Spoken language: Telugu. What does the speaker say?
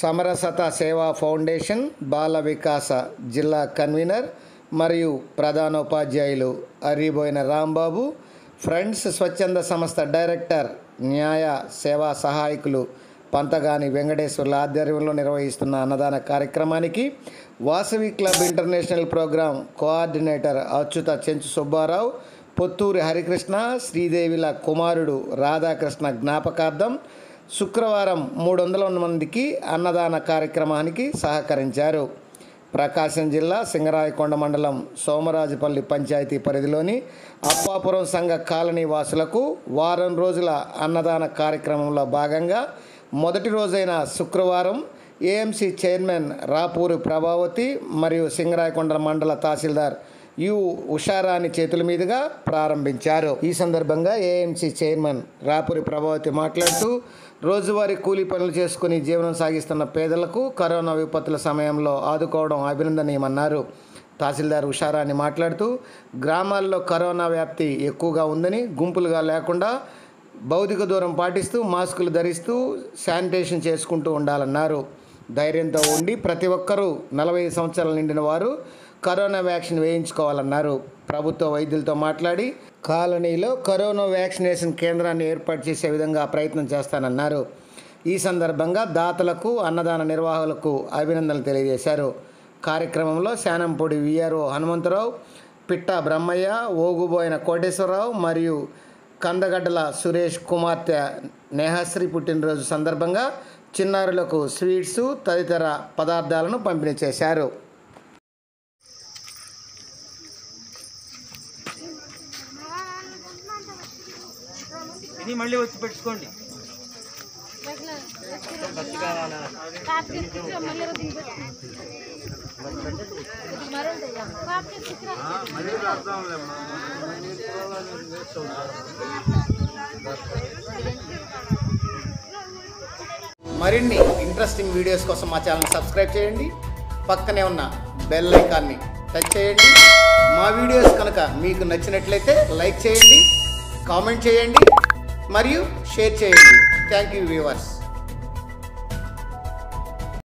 సమరసత సేవా ఫౌండేషన్ బాల వికాస జిల్లా కన్వీనర్ మరియు ప్రధానోపాధ్యాయులు అరిబోయిన రాంబాబు ఫ్రెండ్స్ స్వచ్ఛంద సంస్థ డైరెక్టర్ న్యాయ సేవా సహాయకులు పంతగాని వెంకటేశ్వర్ల ఆధ్వర్యంలో నిర్వహిస్తున్న అన్నదాన కార్యక్రమానికి Vasavi club international programme coordinator Achyuta Chenchu Subbarao Potturi Harikrishna శ్రీదేవిల కుమారుడు రాధాకృష్ణ జ్ఞాపకార్థం శుక్రవారం మూడు వందల మందికి అన్నదాన కార్యక్రమానికి సహకరించారు ప్రకాశం జిల్లా సింగరాయకొండ మండలం సోమరాజుపల్లి పంచాయతీ పరిధిలోని అప్పాపురం సంఘ కాలనీ వాసులకు వారం రోజుల అన్నదాన కార్యక్రమంలో భాగంగా మొదటి రోజైన శుక్రవారం ఏఎంసీ చైర్మన్ రాపూరి ప్రభావతి మరియు సింగరాయకొండ మండల తహసీల్దార్ యు ఉషారాణి చేతుల మీదుగా ప్రారంభించారు ఈ సందర్భంగా ఏఎంసీ చైర్మన్ రాపూరి ప్రభావతి మాట్లాడుతూ రోజువారీ కూలీ పనులు చేసుకుని జీవనం సాగిస్తున్న పేదలకు కరోనా విపత్తుల సమయంలో ఆదుకోవడం అభినందనీయమన్నారు తహసీల్దార్ ఉషారాణి మాట్లాడుతూ గ్రామాల్లో కరోనా వ్యాప్తి ఎక్కువగా ఉందని గుంపులుగా లేకుండా భౌతిక దూరం పాటిస్తూ మాస్కులు ధరిస్తూ శానిటేషన్ చేసుకుంటూ ఉండాలన్నారు ధైర్యంతో ఉండి ప్రతి ఒక్కరూ నలభై సంవత్సరాలు నిండిన వారు కరోనా వ్యాక్సిన్ వేయించుకోవాలన్నారు ప్రభుత్వ వైద్యులతో మాట్లాడి కాలనీలో కరోనా వ్యాక్సినేషన్ కేంద్రాన్ని ఏర్పాటు చేసే విధంగా ప్రయత్నం చేస్తానన్నారు ఈ సందర్భంగా దాతలకు అన్నదాన నిర్వాహకులకు అభినందనలు తెలియజేశారు కార్యక్రమంలో శానంపూడి విఆర్ఓ హనుమంతరావు పిట్ట బ్రహ్మయ్య ఓగుబోయిన కోటేశ్వరరావు మరియు కందగడ్డల సురేష్ కుమార్తె నేహశ్రీ పుట్టినరోజు సందర్భంగా చిన్నారులకు స్వీట్స్ తదితర పదార్థాలను పంపిణీ చేశారు ఇది మళ్ళీ వచ్చి పెట్టుకోండి మరిన్ని ఇంట్రెస్టింగ్ వీడియోస్ కోసం మా ఛానల్ సబ్స్క్రైబ్ చేయండి పక్కనే ఉన్న బెల్ ఐకాన్ని టచ్ చేయండి మా వీడియోస్ కనుక మీకు నచ్చినట్లయితే లైక్ చేయండి కామెంట్ చేయండి మరియు షేర్ చేయండి థ్యాంక్ యూ వ్యూవర్స్